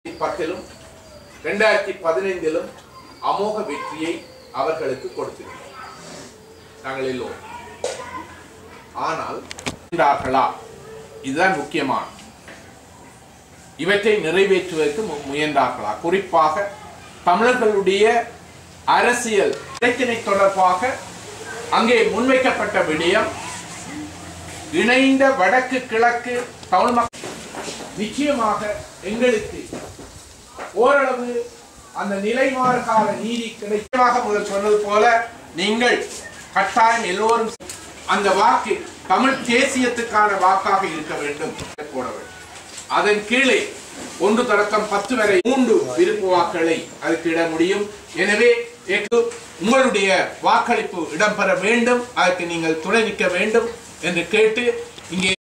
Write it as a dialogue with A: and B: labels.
A: பத்திலும் ரெண்டாயிரத்தி பதினைந்திலும் அமோக வெற்றியை அவர்களுக்கு கொடுத்திருக்கிறோம் நாங்கள் எல்லோரும் ஆனால் இருந்தார்களா? இதுதான் முக்கியமான இவற்றை நிறைவேற்றுவதற்கு மு- முயன்றார்களா குறிப்பாக தமிழர்களுடைய அரசியல் பிரச்சினை தொடர்பாக அங்கே முன்வைக்கப்பட்ட விடயம் இணைந்த வடக்கு கிழக்கு தமிழ் மக்கள் நிச்சயமாக எங்களுக்கு ஓரளவு அந்த நிலைமாறு கால நீதி கிடைக்கமாக முதல் சொன்னது போல நீங்கள் கட்டாயம் எல்லோரும் அந்த வாக்கு தமிழ் தேசியத்துக்கான வாக்காக இருக்க வேண்டும் போட வேண்டும் அதன் கீழே ஒன்று தொடக்கம் பத்து வரை மூன்று விருப்பு வாக்குகளை அதுக்கு இட முடியும் எனவே எக்கு உங்களுடைய வாக்களிப்பு இடம்பெற வேண்டும் அதற்கு நீங்கள் துணை நிற்க வேண்டும் என்று கேட்டு இங்கே